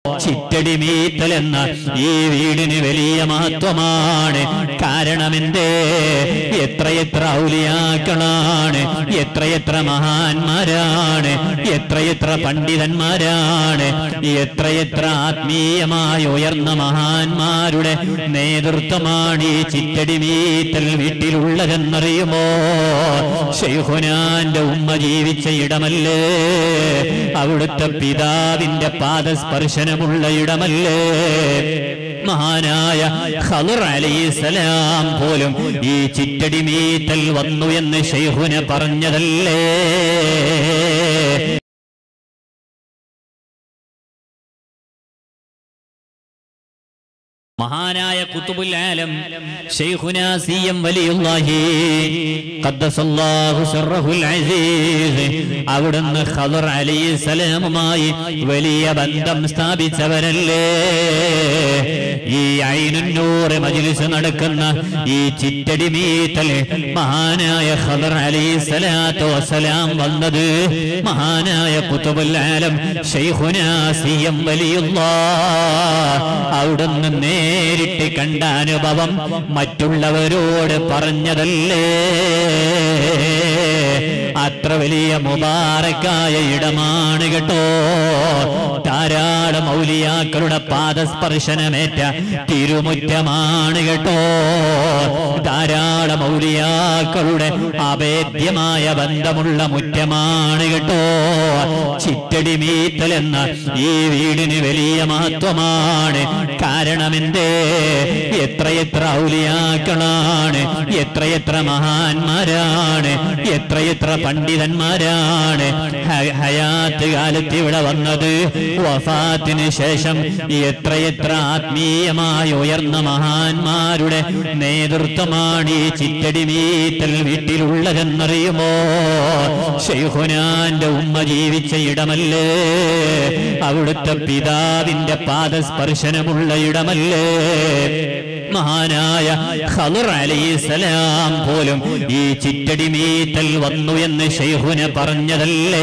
ചിറ്റടി മീത്തൽ എന്ന ഈ വീടിന് വലിയ മഹത്വമാണ് കാരണം എന്തേ എത്രയെത്ര ഔലിയാക്കളാണ് എത്രയെത്ര മഹാന്മാരാണ് എത്രയെത്ര പണ്ഡിതന്മാരാണ് എത്രയെത്ര ആത്മീയമായി ഉയർന്ന മഹാന്മാരുടെ നേതൃത്വമാണ് ഈ ചിറ്റടി മീത്തൽ വീട്ടിലുള്ളതെന്നറിയുമോ ഷെയ്ഹുനാന്റെ ഉമ്മ ജീവിച്ച ഇടമല്ലേ അവിടുത്തെ പിതാവിന്റെ പാദസ്പർശനമുള്ള ഇടമല്ലേ മഹാനായ ഖദർ അലൈഹിസ്സലാം പോലും ഈ ചിറ്റടി മീത്തൽ വന്നു എന്ന് ഷെയ്ഹുന പറഞ്ഞതല്ലേ മഹാനായ കുത്തുബുൽ ആലം ശൈഖുനാ സിയം വലിയുല്ലാഹി ഖദ്ദസല്ലാഹു സിർറഹുൽ അസീസ് അവിടുന്ന് ഖദർ അലൈഹിസ്സലാമുമായി വലിയ ബന്ധം സ്ഥാപിച്ചവരല്ലേ ഈ ഐനുന്നൂറ് മജ്ലിസ് നടക്കുന്ന ഈ ചിറ്റടി മീത്തൽ മഹാനായ ഖദർ അലൈഹിസ്സലാത്തു വസ്സലാം വന്നത് മഹാനായ കുത്തുബുൽ ആലം ശൈഖുനാ സിയം വലിയുല്ലാഹ് അവിടുന്ന് നേരിട്ട് കണ്ട അനുഭവം മറ്റുള്ളവരോട് പറഞ്ഞതല്ലേ അത്ര വലിയ മുബാറക്കായ ഇടമാണ് കേട്ടോ ധാരാളം ഔലിയാക്കളുടെ പാദസ്പർശനമേറ്റ തിരുമുറ്റമാണ് കേട്ടോ ധാരാളം ഔലിയാക്കളുടെ അഭേദ്യമായ ബന്ധമുള്ള മുറ്റമാണ് കേട്ടോ ചിറ്റടി മീത്തൽ എന്ന ഈ വീടിന് വലിയ മഹത്വമാണ് കാരണം എന്തേ എത്രയെത്ര ഔലിയാക്കളാണ് എത്രയെത്ര മഹാന്മാരാണ് എത്രയെത്ര പണ്ഡിതന്മാരാണ് ഹ- ഹയാത്ത് കാലത്ത് ഇവിടെ വന്നത് വഫാത്തിന് ശേഷം എത്രയെത്ര ആത്മീയമായി ഉയർന്ന മഹാന്മാരുടെ നേതൃത്വമാണ് ഈ ചിറ്റടി മീത്തൽ വീട്ടിലുള്ളതെന്നറിയുമോ ഷെയ്ഹുനാന്റെ ഉമ്മ ജീവിച്ച ഇടമല്ലേ അവിടുത്തെ പിതാവിന്റെ പാദസ്പർശനമുള്ള ഇടമല്ലേ മഹാനായ ഖദർ അലൈഹിസ്സലാം പോലും ഈ ചിറ്റടി മീത്തൽ വന്നു എന്ന് ഷെയ്ഹുന പറഞ്ഞതല്ലേ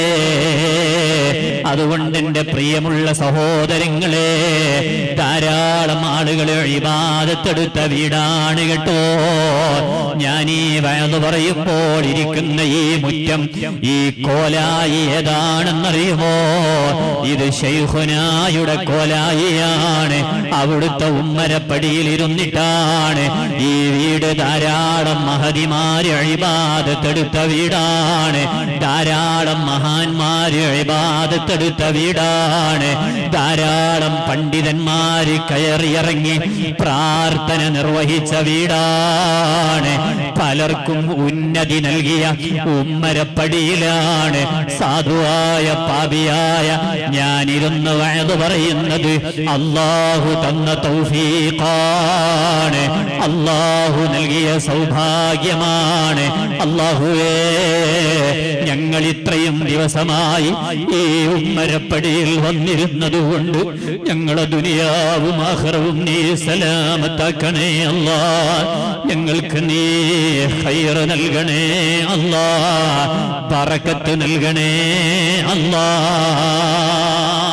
അതുകൊണ്ട് എന്റെ പ്രിയമുള്ള സഹോദരങ്ങളെ ധാരാളം ആളുകളെ ഇബാദത്തെടുത്ത വീടാണ് കേട്ടോ ഞാൻ ഈ വയത് പറയുമ്പോൾ ഇരിക്കുന്ന ഈ മുറ്റം ഈ കോലായി ഏതാണെന്നറിയുമോ ഇത് ഷെയ്ഖുനായുടെ കോലായിയാണ് അവിടുത്തെ ഉമ്മരപ്പടിയിൽ ഇരുന്നിട്ടാണ് ഈ വീട് ധാരാളം മഹതിമാര് അഴിബാദത്തെടുത്ത വീടാണ് ധാരാളം മഹാന്മാര് അഴിബാദത്തെടുത്ത വീടാണ് ധാരാളം പണ്ഡിതന്മാര് കയറിയിറങ്ങി പ്രാർത്ഥന നിർവഹിച്ച വീടാണ് പലർക്കും ഉന്നതി നൽകിയ ഉമ്മരപ്പടിയിലാണ് സാധുവായ പാപിയായ ഞാനിരുന്ന് വയത് പറയുന്നത് അള്ളാഹു തന്ന തൗഫീഖാണ് അള്ളാഹു നൽകിയ സൗഭാഗ്യമാണ് അള്ളാഹുവേ ഞങ്ങൾ ഇത്രയും ദിവസമായി ഈ ഉമ്മരപ്പടിയിൽ വന്നിരുന്നത് കൊണ്ട് ഞങ്ങളെ ദുനിയാവും ആഹ്റവും നീ സലാമത്താക്കണേ അല്ലാ ഞങ്ങൾക്ക് നീ ഹൈറ് നൽകണേ അല്ലാ പറക്കത്ത് നൽകണേ അല്ലാ